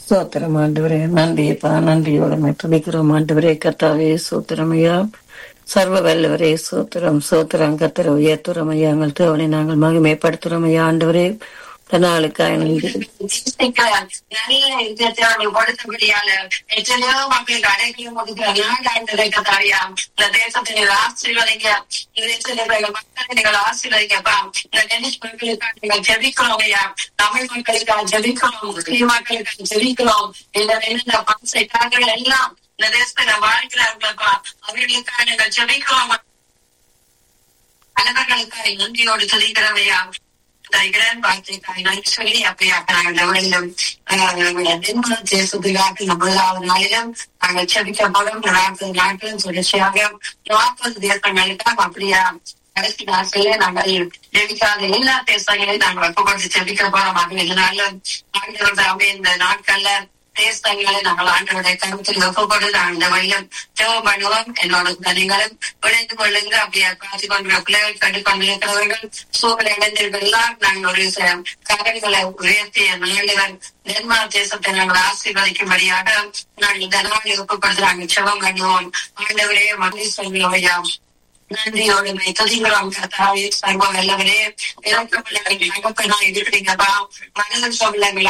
ஸ்தோத்திரம் ஆண்டவரே நன்றியப்பா நன்றியோட துடிக்கிறோம் ஆண்டவரே கத்தாவே சோத்திரம் ஐயா சர்வ வல்லவரே சோத்திரம் சோத்திரம் கத்திர உயர்த்துறோம் ஐயா எங்கள் தேவனை நாங்கள் மகிமைப்படுத்துறோம் ஐயா ஆண்டவரே இந்த நாளுக்காக நன்றி நல்ல யுத்தத்தை அவர்கள் கொடுத்தபடியால எத்தனையோ மக்களுக்கு அடைக்கலம் கொடுக்கிற நாடாண்டதை கத்தாரியா இந்த தேசத்தை நீங்கள் ஆசீர்வதிங்க இந்த தேசத்தில் மக்களை நீங்கள் ஆசீர்வதிங்கப்பா இந்த டென்னிஸ் மக்களுக்காக நீங்கள் ஜெபிக்கிறோம் ஐயா தமிழ் மக்களுக்காக ஜெபிக்கிறோம் முஸ்லீம் மக்களுக்காக ஜெபிக்கிறோம் இந்த இந்த பம்சைக்காக எல்லாம் இந்த தேசத்துல வாழ்கிறார்களப்பா அவர்களுக்காக நீங்கள் ஜெபிக்கிறோம் தலைவர்களுக்காக நன்றியோடு துதிக்கிறவையா தருகிறேன் வார்த்தைக்காய் நன்றி சொல்லி அப்படியாக நாங்கள் எவரிலும் நிர்மல தேசத்துக்காக முதலாவது நாளிலும் நாங்கள் செபிக்கப்படும் நாற்பது நாட்களும் தொடர்ச்சியாக நாற்பது தேசங்களுக்காக அப்படியா கடைசி நாட்களே நாங்கள் ஜெபிக்காத எல்லா தேசங்களையும் நாங்கள் ஒப்புக்கொண்டு ஜெபிக்க போறோம் ஆகவே இதனால ஆண்டவர்கள் இந்த நாட்கள்ல தேசங்களை நாங்கள் ஆண்டவருடைய கருத்தில் ஒப்புக்கொண்டு நான் இந்த வழியும் ஜெபம் பண்ணுவோம் என்னோட தனிகளும் விளைந்து கொள்ளுங்க அப்படியே காத்து கொண்ட பிள்ளைகள் கண்டு கொண்டிருக்கிறவர்கள் சூழலை இணைந்திருக்கிற எல்லாரும் நாங்கள் ஒரு சில கரங்களை உயர்த்திய நாளிகள் டென்மார்க் தேசத்தை நாங்கள் ஆசீர்வதிக்கும்படியாக நாங்கள் இந்த நாளை ஒப்புக்கொண்டு நாங்கள் ஜெபம் பண்ணுவோம் ஆண்டவரே மகிழ்ச்சி சொல்லுவையாம் நன்றியோடு துதிக்கிறோம் கர்த்தாவே சர்வ வல்லவரே இறக்கமில்லவர்கள் தகப்பனா இருக்கிறீங்கப்பா மனதில் சொல்லங்கள்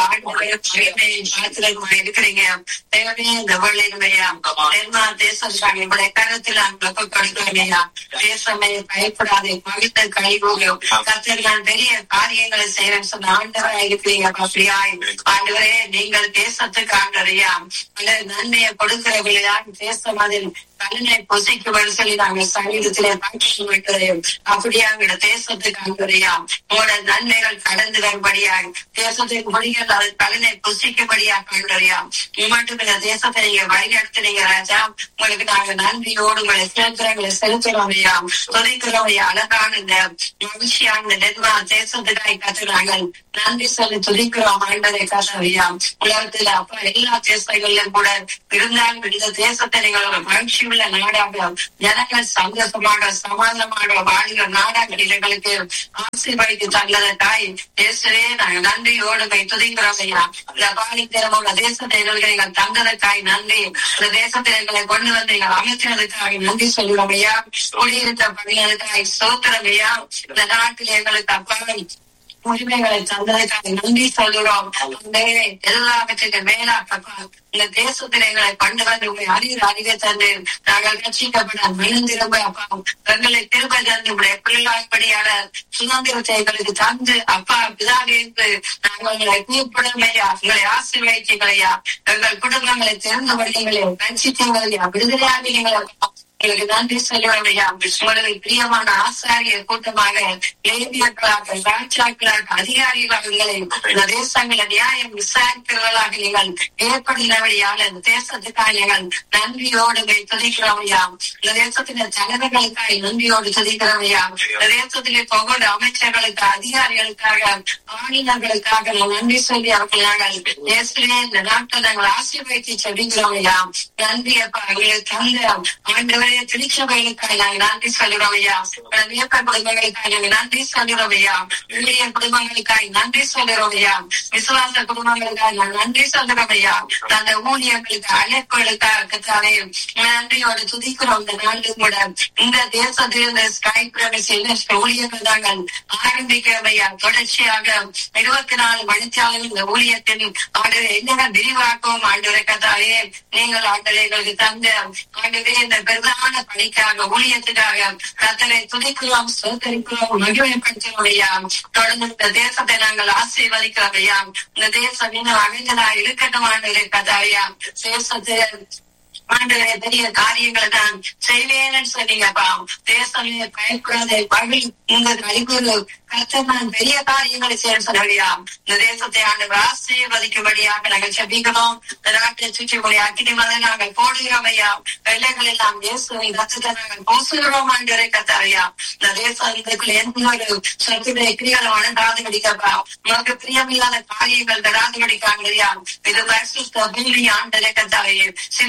ஆண்மையும் இருக்கிறீங்க தேவையே இந்த வழியிலுமையா தென்மா தேசம் உங்களுடைய கருத்தில் நாங்கள் கொடுக்கிறோமையா தேசமே பயப்படாதே மகிழ்ந்த கழிவுகளும் கத்தர்கள் பெரிய காரியங்களை செய்யறேன் சொன்ன ஆண்டவராக இருக்கிறீங்க அப்படியாய் ஆண்டவரே நீங்கள் தேசத்துக்கு ஆண்டவரையா நன்மையை கொடுக்கிறவர்களான் தேசம் அதில் பலனை பொசிக்கும்படி சொல்லி நாங்கள் சமீபத்திலே பார்க்க விட்டதையும் அப்படியா எங்களோட தேசத்துக்கு அன்புரையா உங்களோட நன்மைகள் கடந்து வரும்படியாக தேசத்துக்கு முடிகள் அது பலனை புசிக்கும்படியா கண்டுரையா மட்டும் இந்த தேசத்தை நீங்க வழிநடத்தினீங்க ராஜா உங்களுக்கு நாங்க நன்றியோடு உங்களை சேர்க்கிறவங்களை செலுத்துறோம் ஐயா துதைக்கிறோம் ஐயா அழகான இந்த மகிழ்ச்சியான இந்த நெர்மா தேசத்துக்காக கத்துறாங்க நன்றி சொல்லி துதிக்கிறோம் ஆண்டதை கதையா உலகத்துல அப்ப எல்லா தேசங்களிலும் கூட இருந்தாலும் இந்த தேசத்தை நீங்கள் ஒரு மகிழ்ச்சி உள்ள நாடாக ஜனங்கள் சந்தோஷமாக சமாதானமாக வாழ்கிற நாடாக எங்களுக்கு ஆசீர்வதித்து தந்ததை தாய் பேசுவே நாங்கள் நன்றியோடு போய் துதிக்கிறோம் ஐயா இந்த பாலி திறமுள்ள தேசத்தை எங்களுக்கு நீங்கள் தந்ததற்காய் நன்றி இந்த தேசத்தில் எங்களை கொண்டு வந்து நீங்கள் அமைச்சதுக்காக நன்றி சொல்லுவோம் ஐயா குடியிருந்த பணிகளுக்காய் சோத்திரம் ஐயா இந்த நாட்டில் எங்களுக்கு அப்பா உரிமைகளை தந்ததற்காக நன்றி சொல்கிறோம் எல்லாவற்றுக்கும் மேலாக இந்த தேசத்தில் எங்களை கொண்டு வந்து உங்களை அறிவு அறிவை தந்து நாங்கள் ரட்சிக்கப்பட மகிழ்ந்திரும்ப அப்பா எங்களை திரும்ப தந்து உடைய பிள்ளையாய்படியான சுதந்திரத்தை எங்களுக்கு தந்து அப்பா பிதாவிற்கு நாங்கள் உங்களை கூப்பிடுமையா உங்களை ஆசீர்வதிக்கலையா எங்கள் குடும்பங்களை திறந்த வழிகளை ரட்சித்தீங்களையா விடுதலையாகிறீங்களா உங்களுக்கு நன்றி சொல்லுவையா உங்களுக்கு பிரியமான ஆசாரிய கூட்டமாக லேபியர்களாக ராஜாக்களாக அதிகாரிகளாக உங்களை இந்த தேசங்களை நியாயம் விசாரிக்கிறவர்களாக நீங்கள் ஏற்படுகிறவையால் இந்த தேசத்துக்காக நீங்கள் நன்றியோடு துதிக்கிறவையா இந்த தேசத்தின் தலைவர்களுக்காக நன்றியோடு துதிக்கிறவையா இந்த தேசத்திலே போகிற அமைச்சர்களுக்கு அதிகாரிகளுக்காக ஆளுநர்களுக்காக நன்றி சொல்லி அவர்கள் நாங்கள் தேசத்திலே இந்த நாட்டை நாங்கள் ஆசீர்வதித்து செல்கிறோமையா நன்றி அப்பா எங்களுக்கு தந்த ஆண்டவர் உங்களுடைய திருச்சபைகளுக்காக நாங்கள் நன்றி சொல்கிறோம் ஐயா வியப்ப குடும்பங்களுக்காக நாங்கள் நன்றி சொல்கிறோம் ஐயா ஊழிய குடும்பங்களுக்காக நன்றி சொல்கிறோம் ஐயா விசுவாச குடும்பங்களுக்காக நாங்கள் நன்றி சொல்கிறோம் ஐயா அந்த ஊழியர்களுக்கு அழைப்புகளுக்காக கத்தாவே நன்றியோடு துதிக்கிறோம் இந்த நாடு கூட இந்த தேசத்தில் இந்த ஸ்கை பிரமிஸ் ஊழியர்கள் நாங்கள் ஆரம்பிக்கிறோம் ஐயா தொடர்ச்சியாக இருபத்தி நாலு மணிச்சாலும் இந்த ஊழியத்தின் ஆண்டு என்னென்ன விரிவாக்கவும் ஆண்டு கத்தாவே நீங்கள் ஆண்டரை எங்களுக்கு தந்த ஆண்டவே இந்த பிரதான பிரதான பணிக்காக ஊழியத்துக்காக கத்தரை துதிக்கிறோம் சோதரிக்கிறோம் மகிழ்ச்சிப்படுத்துகிறோம் ஐயா தொடர்ந்து இந்த தேசத்தை நாங்கள் ஆசீர்வதிக்கிறோம் ஐயா இந்த தேசம் இன்னும் அமைந்ததா இருக்கட்டும் ஆண்டு கதாயா தேசத்தை ஆண்டவரே பெரிய காரியங்களை தான் செய்வேன்னு சொன்னீங்கப்பா தேசமே பயப்படாத பகல் இந்த கழிவுறு கத்தர் பெரிய காரியங்களை செய்ய சொன்னபடியா இந்த தேசத்தை ஆண்டவர் ஆசீர்வதிக்கும்படியாக நாங்கள் செபிக்கிறோம் இந்த நாட்டை சுற்றி மொழி அக்கினி மதை நாங்கள் போடுகிறோம் ஐயா வெள்ளைகள் எல்லாம் இயேசுவின் ரத்தத்தை நாங்கள் பூசுகிறோம் ஆண்டவரை கத்தாரியா இந்த தேசத்துக்குள்ள எந்த ஒரு சத்துடைய கிரியாலும் அணுகாது படிக்கப்பா உனக்கு பிரியமில்லாத காரியங்கள் தராது படிக்காங்க இது வருஷம் ஆண்டரை கத்தாரையே சிலுவை கொடி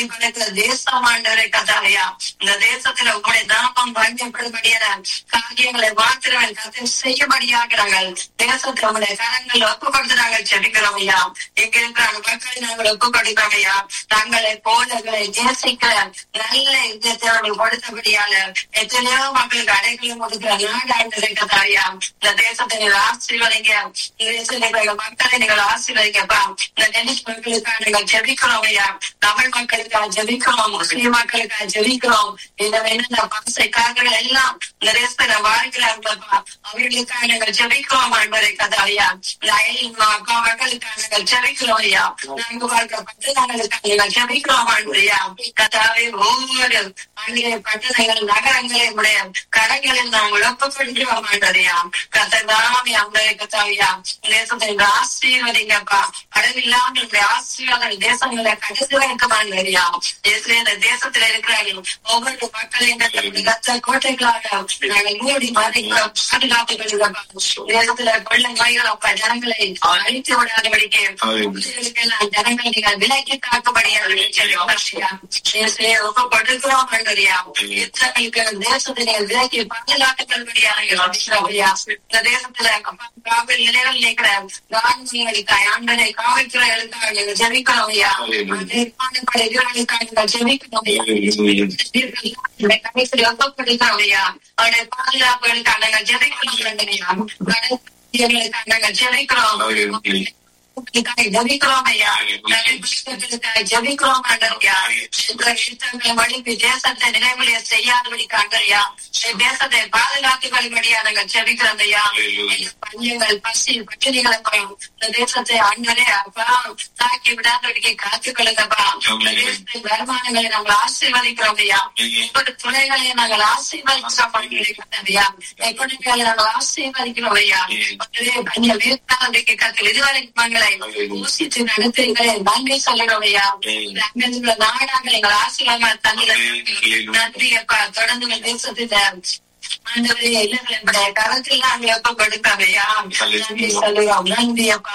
படைத்த தேசம் ஆண்டவரை கதாவையா இந்த தேசத்துல உங்களுடைய நாமம் வாங்கப்படும்படியான காரியங்களை மாத்திரவன் கத்தை செய்யபடியாகிறார்கள் தேசத்தை உங்களுடைய கரங்கள் ஒப்பு கொடுத்துறாங்க செபிக்கிறோம் ஐயா இங்க இருக்கிற மக்களை நாங்கள் ஒப்பு கொடுக்கிறோம் ஐயா தங்களை போலங்களை நேசிக்கிற நல்ல இதயத்தை அவர்கள் கொடுத்தபடியால எத்தனையோ மக்களுக்கு அடைக்கலம் கொடுக்கிற நாடு ஆண்டவரை கதாவையா இந்த தேசத்தை நீங்கள் ஆசீர்வதிங்க இந்த தேசத்தில் இருக்கிற மக்களை நீங்கள் ஆசீர்வதிங்கப்பா இந்த டென்னிஸ் மக்களுக்காக நீங்கள் ஜெபிக்கிறோம் ஐயா தமிழ் மக்களுக்காக ஜெபிக்கிறோம் முஸ்லிம் மக்களுக்காக ஜெபிக்கிறோம் இந்த என்னென்ன பாசைக்காரர்கள் எல்லாம் இந்த தேசத்துல வாழ்கிறார்களப்பா அவர்களுக்காக நாங்கள் ஜெபிக்கிறோம் ஆண்டவரை கதாவையா இந்த அயல் மக்கா மக்களுக்காக நாங்கள் ஜெபிக்கிறோம் ஐயா நான்கு வாழ்க்கை பட்டணங்களுக்காக நாங்கள் ஜெபிக்கிறோம் ஆண்டவரையா கதாவை ஒவ்வொரு ஆங்கில பட்டணங்கள் நகரங்களை உடைய கரங்களில் நாங்கள் ஒப்புக்கொடுக்கிறோம் ஆண்டவரையா கத்ததாமே அம்பரை கத்தாவையா தேசத்தை ஆசீர்வதிங்கப்பா அளவில்லாமல் உங்களுடைய ஆசீர்வாதம் தேசங்களை கடைசி வரைக்கும் ஆண்டவரையா இந்த தேசத்துல இருக்கிறார்கள் ஒவ்வொரு மக்களையும் கத்தருடைய கத்த கோட்டைகளாக நாங்கள் மூடி மறைக்கிறோம் பாதுகாப்பு கொள்கிறோம் தேசத்துல கொள்ள நோய்களப்பா ஜனங்களை அழித்து விடாதபடிக்கு உங்களுக்கெல்லாம் ஜனங்களை நீங்கள் விலக்கி காக்கபடியாக ஒப்பு கொடுக்கிறோம் ஆண்டவரையா இஸ்ரவேலுக்கு தேசத்தை நீங்கள் விலக்கி பாதுகாக்கப்படும்படியாக இருக்கிறபடியா இந்த தேசத்துல காவல் நிலைகள் இருக்கிற ராணுவங்களுக்காய் ஆண்டனை காவல்துறைகளுக்காக நீங்கள் ஜெபிக்கிறோம் ஐயா நிர்மாணப்படை வீரர்களுக்காக நீங்கள் ஜெபிக்கிறோம் ஐயா கடைசியில் ஒப்பப்படுகிறோம் ஐயா அவருடைய பாதுகாப்புகளுக்காக நாங்கள் ஜெபிக்கிறோம் ஆண்டனையா கடற்கரைகளுக்காக நாங்கள் ஜெபிக்கிறோம் ஜபிக்கிறோம் ஐயா ஜபிக்கிறோம் ஆண்டவரையா யுத்தங்களை வழிப்பு தேசத்தை நினைவுலைய செய்யாதபடி காண்டையா தேசத்தை பாதுகாத்து கொள்ளும்படியா நாங்கள் ஜபிக்கிறோம் ஐயா பஞ்சங்கள் பசி பட்டினிகளை இந்த தேசத்தை ஆண்டரே அப்பா தாக்கி விடாதபடிக்கு காத்துக் கொள்ளுங்கப்பா இந்த தேசத்தின் வருமானங்களை நாங்கள் ஆசீர்வதிக்கிறோம் ஐயா ஒவ்வொரு துறைகளை நாங்கள் ஆசீர்வதிக்கிறோம் ஐயா எக்கனாமிகளை நாங்கள் ஆசீர்வதிக்கிறோம் ஐயா பஞ்சம் வீட்டாதபடிக்கு கத்தில் இதுவரைக்கும் மங்களை யோசித்து நடத்துகிறீங்களே நன்றி சொல்லுறோம் ஐயா உள்ள நாடாக எங்கள் ஆசீர்வாதமாக தந்தீங்க நன்றி அப்பா தொடர்ந்து உங்கள் தேசத்தில் ஆண்டவரே இல்லங்களை நம்முடைய கரத்தில் நாங்கள் எப்ப கொடுக்காமையா நன்றி சொல்லுறோம் நன்றி அப்பா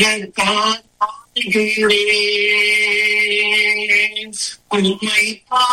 We